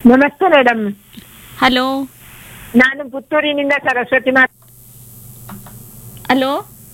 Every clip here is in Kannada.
ನಮಸ್ತೆ ಮೇಡಮ್ ಹಲೋ ನಾನು ಪುತ್ತೂರಿನಿಂದ ಸರಸ್ವತಿ ಮಾತ್ ಹಲೋ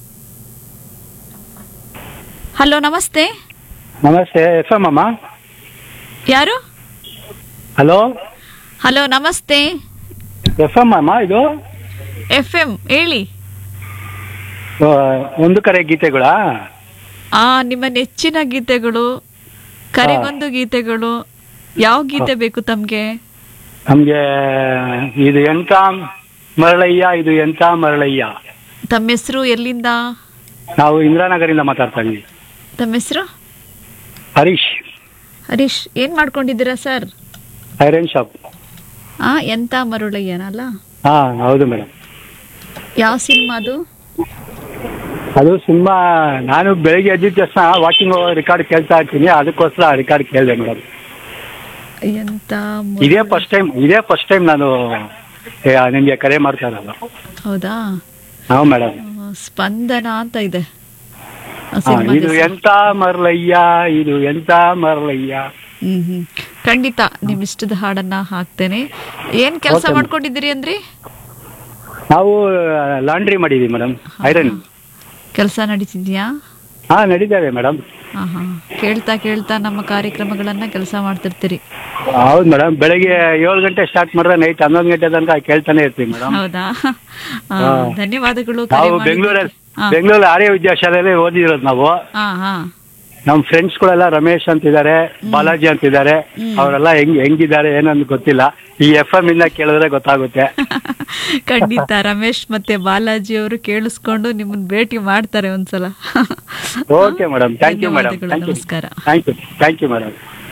ಹಲೋ ನಮಸ್ತೆ ನಮಸ್ತೆ ಎಫ್ ಎಮ್ ಅಮ್ಮ ಯಾರು ಹಲೋ ಹಲೋ ನಮಸ್ತೆ ಎಫ್ ಎಮ್ ಅಮ್ಮ ಇದು ಎಫ್ ಎಂ ಹೇಳಿ ಆ, ಒಂದು ಕರೆ ಗೀತೆಗಳಾ ಆ ನಿಮ್ಮ ನೆಚ್ಚಿನ ಗೀತೆಗಳು ಕರೆಗೊಂದು ಗೀತೆಗಳು ಯಾವ ಗೀತೆ ಬೇಕು ತಮ್ಗೆ ನಮ್ಗೆ ಇದು ಎಂತ ಮರಳಯ್ಯ ಇದು ಎಂತ ಮರಳಯ್ಯ ತಮ್ಮ ಹೆಸರು ಎಲ್ಲಿಂದ ನಾವು ಇಂದಿರಾನಗರಿಂದ ಮಾತಾಡ್ತಾ ಇದ್ವಿ ತಮ್ಮ ಹೆಸರು ಹರೀಶ್ ಹರೀಶ್ ಏನ್ ಮಾಡ್ಕೊಂಡಿದ್ದೀರಾ ಸರ್ ಐರನ್ ಶಾಪ್ ಆ ಎಂತ ಮರುಳಯ್ಯನಲ್ಲ ಹಾ ಹೌದು ಮೇಡಮ್ ಯಾವ ಸಿನಿಮಾ ಅದು ಅದು ಸಿನಿಮಾ ನಾನು ಬೆಳಿಗ್ಗೆ ಎದ್ದಿದ ತಕ್ಷಣ ವಾಕಿಂಗ್ ರೆಕಾರ್ಡ್ ಕೇಳ್ತಾ ಇರ್ತೀನಿ ಅದಕ್ಕೋಸ್ಕರ ರೆಕಾರ್ಡ್ ಕೇಳಿದೆ ಮೇಡಮ್ ಎಂತ ಇದೇ ಫಸ್ಟ್ ಟೈಮ್ ಇದೇ ಫಸ್ಟ್ ಟೈಮ್ ನಾನು ಏ, ನಿಮ್ಗೆ ಕರೆ ಮಾಡ್ತಾ ಇರೋದು ಹೌದಾ ಹಾ ಮೇಡಮ್ ಆ, ಸ್ಪಂದನ ಅಂತ ಇದೆ ಆ ಹಾ, ಸಿನಿಮಾದ ಇದು ಹೆಸರು. ಎಂತ ಮರಳಯ್ಯ ಇದು ಎಂತ ಮರಳಯ್ಯ ಹ್ಮ್ ಹ್ಮ್ ಖಂಡಿತ ನಿಮ್ ಇಷ್ಟದ ಹಾಡನ್ನ ಹಾಕ್ತೇನೆ ಏನ್ ಕೆಲಸ Okay. ಮಾಡ್ಕೊಂಡಿದ್ದೀರಿ ಅಂದ್ರಿ ನಾವು ಲಾಂಡ್ರಿ ಮಾಡಿದೀವಿ ಮೇಡಮ್ ಐರನ್ ಕೆಲಸ ನಡೀತಿದ್ಯಾ ಹಾ ನಡೀತದೆ ಮೇಡಮ್ ಹಾ ಹಾ ಕೇಳ್ತಾ ಕೇಳ್ತಾ ನಮ್ಮ ಕಾರ್ಯಕ್ರಮಗಳನ್ನ ಕೆಲಸ ಮಾಡ್ತಿರ್ತೀರಿ ಹೌದು ಮೇಡಮ್ ಬೆಳಗ್ಗೆ ಏಳು ಗಂಟೆ ಸ್ಟಾರ್ಟ್ ಮಾಡಿದ್ರೆ ನೈಟ್ ಹನ್ನೊಂದು ಗಂಟೆ ತನಕ ಕೇಳ್ತಾನೆ ಇರ್ತೀವಿ ಮೇಡಮ್ ಹೌದಾ ಆ, ಹಾ. ಧನ್ಯವಾದಗಳು ಕರೆ ನಾವು ಮಾಡಿದ್ದಕ್ಕೆ. ಬೆಂಗಳೂರಲ್ಲಿ ಹಾ. ಬೆಂಗಳೂರು ಆರ್ಯ ವಿದ್ಯಾಶಾಲೆಯಲ್ಲಿ ಓದಿರೋದು ನಾವು ಹಾ ಹಾ ನಮ್ಮ ಫ್ರೆಂಡ್ಸ್ ಗಳೆಲ್ಲ ರಮೇಶ್ ಅಂತಿದ್ದಾರೆ ಬಾಲಾಜಿ ಅಂತಿದ್ದಾರೆ ಅವರೆಲ್ಲ ಹೆಂಗ್ ಹೆಂಗಿದ್ದಾರೆ ಏನಂತ ಗೊತ್ತಿಲ್ಲ ಈ ಎಫ್ ಎಂ ಇಂದ ಕೇಳಿದ್ರೆ ಗೊತ್ತಾಗುತ್ತೆ ಖಂಡಿತ ರಮೇಶ್ ಮತ್ತೆ ಬಾಲಾಜಿ ಅವರು ಕೇಳಿಸ್ಕೊಂಡು ನಿಮ್ಮನ್ನ ಭೇಟಿ ಮಾಡ್ತಾರೆ ಒಂದ್ಸಲ okay madam thank you madam ಧನ್ಯವಾದಗಳು, ಥ್ಯಾಂಕ್ ಯು ನಮಸ್ಕಾರ thank you thank you madam